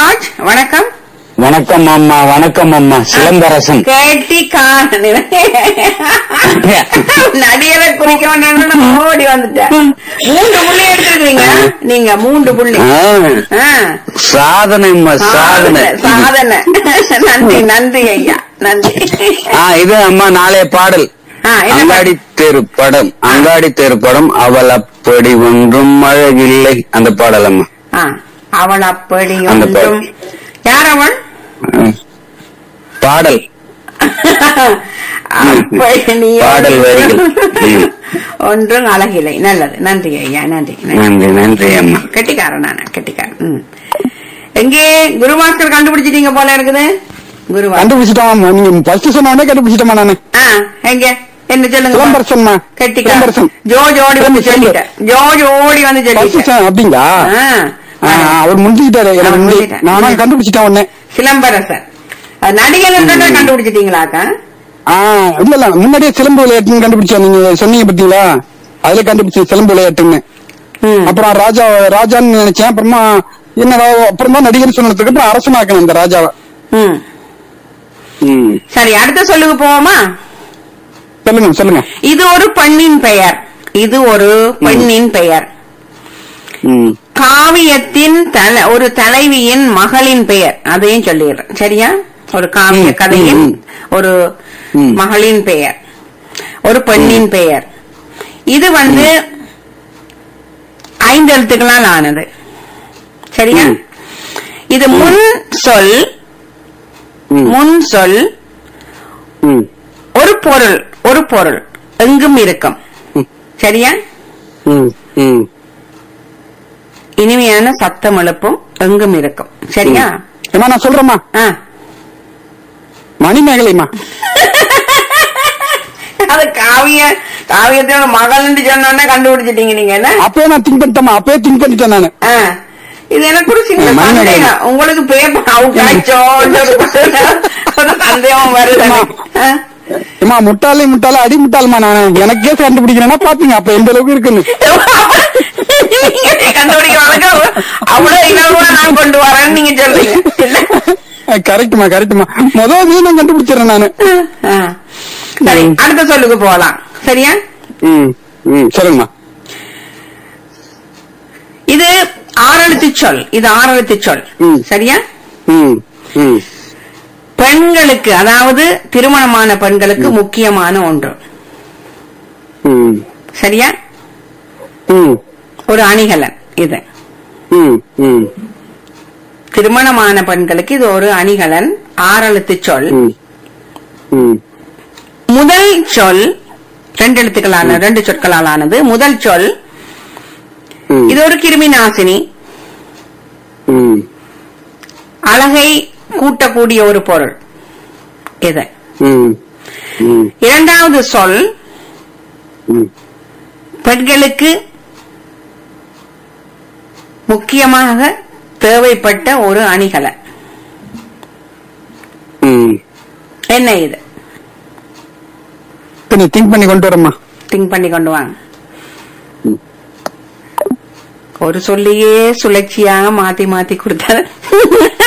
George வணக்கம் வணக்கம் அம்மா வணக்கம் அம்மா சிலம்பரசன் கேட்டி நடிகரை குறிக்க வேண்டாம்னு ஓடி வந்துட்டேன் மூன்று புள்ளி எடுத்துருக்கீங்க நீங்க மூன்று புள்ளி ஆ, ஆ. சாதனை அம்மா சாதனை சாதனை நன்றி நன்றி ஐயா நன்றி ஆ இது அம்மா நாளைய பாடல் ஆ, என்ன அங்காடி தெரு படம் அங்காடி தெரு படம் அவள் அப்படி ஒன்றும் அழகில்லை அந்த பாடல் அம்மா ஆ, அவள் அப்படி அந்த ஒன்றும் யார் அவள் ம். பாடல் அப்படி நீ பாடல் வரிகள். ம். ஒன்றும் அழகில்லை நல்லது நன்றி ஐயா நன்றி நன்றி. நன்றி நன்றி அம்மா கெட்டிக்காரன் நானா கெட்டிக்காரன் ம். எங்கே குருமாஸ்டர் கண்டுபிடிச்சிட்டீங்க போல இருக்குது குருவா கண்டுபிடிச்சிட்டோம் நீங்க ஃபர்ஸ்ட் சொன்னோடனே கண்டுபிடிச்சிட்டோமா நானு ஆ எங்க என்ன சொல்லுங்க சிலம்பரசன்மா கெட்டிக்காரன் சிலம்பரசன் ஜோஜ் ஓடி வந்து சிலம்பரசன். சொல்லிட்டேன் ஜோஜ் ஓடி வந்து ஃபர்ஸ்ட் சொல்லிட்டேன் அப்படிங்களா ஆ. ஆ, அவர் முடிஞ்சுக்கிட்டாரு எனக்கு அவர் முந்தி. முடிஞ்சுட்டாரு. நானும் கண்டுபிடிச்சிட்டேன் உடனே சிலம்பரசன் அது நடிகர் கண்டுபிடிச்சிட்டீங்களாக்கா ஆ இல்ல இல்ல முன்னாடியே சிலம்பு விளையாட்டுன்னு கண்டுபிடிச்சேன் நீங்க சொன்னீங்க பாத்தீங்களா அதுல கண்டுபிடிச்சேன் சிலம்பு விளையாட்டுன்னு ம். அப்புறம் ராஜா ராஜான்னு நினைச்சேன் அப்புறமா என்ன அப்புறம் தான் நடிகர் சொன்னதுக்கு அப்புறம் அரசனாக்கணும் இந்த ராஜாவை ம். ம். சரி அடுத்த சொல்லுங்க போவோமா சொல்லுங்க சொல்லுங்க இது ஒரு பெண்ணின் பெயர் இது ஒரு பெண்ணின் பெயர் ம். காவியத்தின் தல ஒரு தலைவியின் மகளின் பெயர் அதையும் சொல்லிடுறேன் சரியா ஒரு காவிய ம், கதையின் ம், ஒரு ம். மகளின் பெயர் ஒரு பெண்ணின் பெயர் இது வந்து ஐந்து எழுத்துக்களால் ஆனது சரியா ம். இது முன் சொல் ம். முன் சொல் ம். ஒரு பொருள் ஒரு பொருள் எங்கும் இருக்கும் ம். சரியா ம். ம். இனிமையான சத்தம் எழுப்பும் எங்கும் இருக்கும் சரியா ஏமா நான் சொல்றேம்மா ஆ. மணிமேகலைமா அது காவிய காவியத்தோட மகள்னு சொன்னோன்னே கண்டுபிடிச்சிட்டீங்க நீங்க என்ன அப்பயே நான் திங்க் பண்ணிட்டேமா அப்பயே திங்க் பண்ணிட்டேன் நானு ஆ. இது எனக்கு ஒரு சின்ன மணிமேகலை. சந்தேகம் உங்களுக்கு பேப்பர் அவுட் ஆச்சோ ஒரு சந்தேகம் வருது எனக்கு. ஆ. ஏமா முட்டாளே முட்டாளே அடி முட்டாளுமா நானு எனக்கே கண்டுபிடிக்கிறேன்னா பாத்துங்க அப்ப எந்த அளவுக்கு இருக்குன்னு நீங்க கண்டுபிடிக்க வழங்க அவ்வளவு இலவா நான் கொண்டு வரேன்னு நீங்க சொல்றீங்க இல்ல? கரெக்ட்மா கரெக்ட்மா முதல் நீ நான் கண்டுபிடிச்சிடறேன் நானு ஆ. சரி அடுத்த சொல்லுக்கு போகலாம் சரியா ம். ம். சொல்லுங்கம்மா இது ஆறெழுத்து சொல் இது ஆறெழுத்து சொல் ம். சரியா ம். ம். பெண்களுக்கு அதாவது திருமணமான பெண்களுக்கு முக்கியமான ஒன்று ம். சரியா ம். ஒரு அணிகலன் இது ம். ம். திருமணமான பெண்களுக்கு இது ஒரு அணிகலன் ஆறெழுத்து சொல் ம். ம். முதல் சொல் ரெண்டு எழுத்துக்களான ரெண்டு சொற்களால் ஆனது முதல் சொல் ம். இது ஒரு கிருமி நாசினி ம். அழகை கூட்டக்கூடிய ஒரு பொருள் இது ம். ம். இரண்டாவது சொல் ம். பெண்களுக்கு முக்கியமாக தேவைப்பட்ட ஒரு அணிகலன் ம். என்ன இது இப்ப நீ திங்க் பண்ணி கொண்டு வரமா திங்க் பண்ணி கொண்டு வாங்க ஒரு சொல்லியே சுழற்சியாக மாத்தி மாத்தி கொடுத்தாரு